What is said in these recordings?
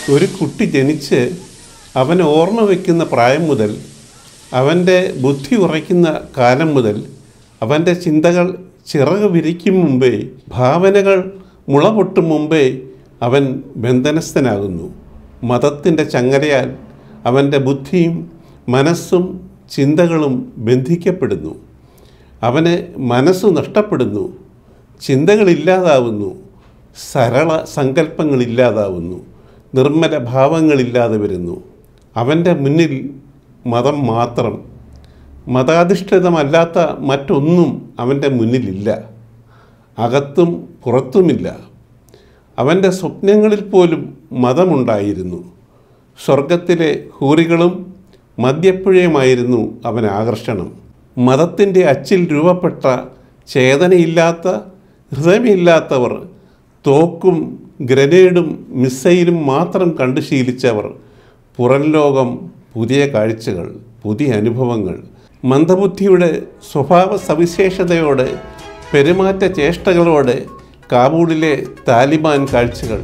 ഒരു കുട്ടി ജനിച്ച് അവൻ ഓർമ്മ വയ്ക്കുന്ന പ്രായം മുതൽ അവൻ്റെ ബുദ്ധി ഉറയ്ക്കുന്ന കാലം മുതൽ അവൻ്റെ ചിന്തകൾ ചിറക് വിരിക്കും മുമ്പേ ഭാവനകൾ മുളപൊട്ടും മുമ്പേ അവൻ ബന്ധനസ്ഥനാകുന്നു മതത്തിൻ്റെ ചങ്ങലയാൽ അവൻ്റെ ബുദ്ധിയും മനസ്സും ചിന്തകളും ബന്ധിക്കപ്പെടുന്നു അവന് മനസ്സ് നഷ്ടപ്പെടുന്നു ചിന്തകളില്ലാതാവുന്നു സരള സങ്കല്പങ്ങളില്ലാതാവുന്നു നിർമ്മല ഭാവങ്ങളില്ലാതെ വരുന്നു അവൻ്റെ മുന്നിൽ മതം മാത്രം മതാധിഷ്ഠിതമല്ലാത്ത മറ്റൊന്നും അവൻ്റെ മുന്നിലില്ല അകത്തും പുറത്തുമില്ല അവൻ്റെ സ്വപ്നങ്ങളിൽ പോലും മതമുണ്ടായിരുന്നു സ്വർഗത്തിലെ ഹൂറികളും മദ്യപ്പുഴയുമായിരുന്നു അവൻ ആകർഷണം മതത്തിൻ്റെ അച്ചിൽ രൂപപ്പെട്ട ചേതനയില്ലാത്ത ഹൃദയമില്ലാത്തവർ തോക്കും ഗ്രനേഡും മിസൈലും മാത്രം കണ്ടു ശീലിച്ചവർ പുറം ലോകം പുതിയ കാഴ്ചകൾ പുതിയ അനുഭവങ്ങൾ മന്ദബുദ്ധിയുടെ സ്വഭാവ സവിശേഷതയോടെ പെരുമാറ്റ ചേഷ്ടകളോടെ കാബൂളിലെ താലിബാൻ കാഴ്ചകൾ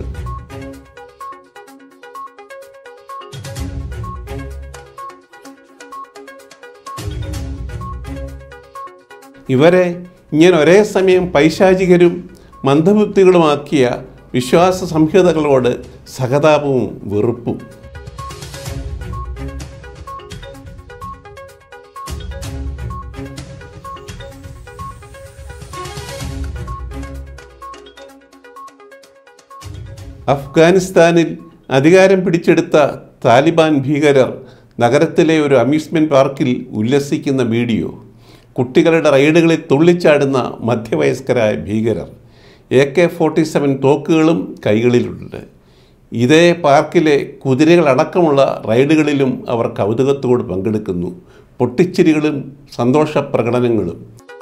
ഇവരെ ഇങ്ങനെ ഒരേ സമയം പൈശാചികരും മന്ദബുദ്ധികളുമാക്കിയ വിശ്വാസ സംഹിതകളോട് സഹതാപവും വെറുപ്പും അഫ്ഗാനിസ്ഥാനിൽ അധികാരം പിടിച്ചെടുത്ത താലിബാൻ ഭീകരർ നഗരത്തിലെ ഒരു അമ്യൂസ്മെൻറ്റ് പാർക്കിൽ ഉല്ലസിക്കുന്ന വീഡിയോ കുട്ടികളുടെ റൈഡുകളിൽ തുള്ളിച്ചാടുന്ന മധ്യവയസ്കരായ ഭീകരർ എ കെ ഫോർട്ടി സെവൻ തോക്കുകളും കൈകളിലുണ്ട് ഇതേ പാർക്കിലെ കുതിരകളടക്കമുള്ള റൈഡുകളിലും അവർ കൗതുകത്തോട് പങ്കെടുക്കുന്നു പൊട്ടിച്ചിരികളും സന്തോഷ പ്രകടനങ്ങളും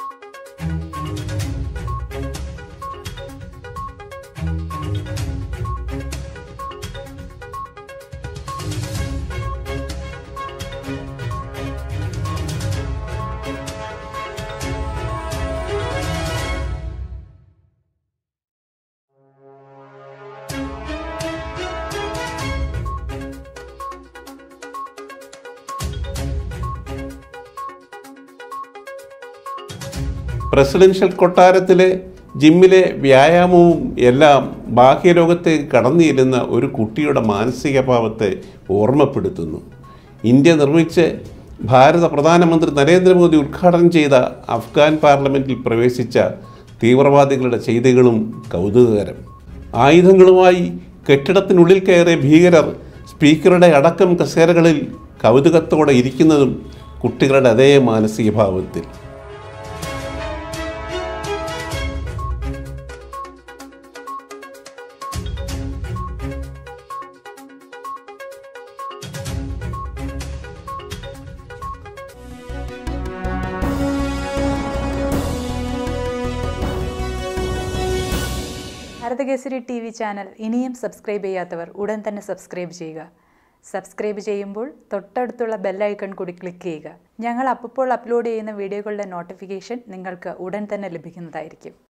പ്രസിഡൻഷ്യൽ കൊട്ടാരത്തിലെ ജിമ്മിലെ വ്യായാമവും എല്ലാം ബാഹ്യലോകത്തേക്ക് കടന്നു ചെല്ലുന്ന ഒരു കുട്ടിയുടെ മാനസിക ഭാവത്തെ ഓർമ്മപ്പെടുത്തുന്നു ഇന്ത്യ നിർമ്മിച്ച് ഭാരത പ്രധാനമന്ത്രി നരേന്ദ്രമോദി ഉദ്ഘാടനം ചെയ്ത അഫ്ഗാൻ പാർലമെൻറ്റിൽ പ്രവേശിച്ച തീവ്രവാദികളുടെ ചെയ്തികളും കൗതുകകരം ആയുധങ്ങളുമായി കെട്ടിടത്തിനുള്ളിൽ കയറിയ ഭീകരർ സ്പീക്കറുടെ അടക്കം കസേരകളിൽ കൗതുകത്തോടെ ഇരിക്കുന്നതും കുട്ടികളുടെ അതേ മാനസിക ഭാവത്തിൽ ഭാരതകേസരി ടി വി ചാനൽ ഇനിയും സബ്സ്ക്രൈബ് ചെയ്യാത്തവർ ഉടൻ തന്നെ സബ്സ്ക്രൈബ് ചെയ്യുക സബ്സ്ക്രൈബ് ചെയ്യുമ്പോൾ തൊട്ടടുത്തുള്ള ബെല്ലൈക്കൺ കൂടി ക്ലിക്ക് ചെയ്യുക ഞങ്ങൾ അപ്പോൾ അപ്ലോഡ് ചെയ്യുന്ന വീഡിയോകളുടെ നോട്ടിഫിക്കേഷൻ നിങ്ങൾക്ക് ഉടൻ തന്നെ ലഭിക്കുന്നതായിരിക്കും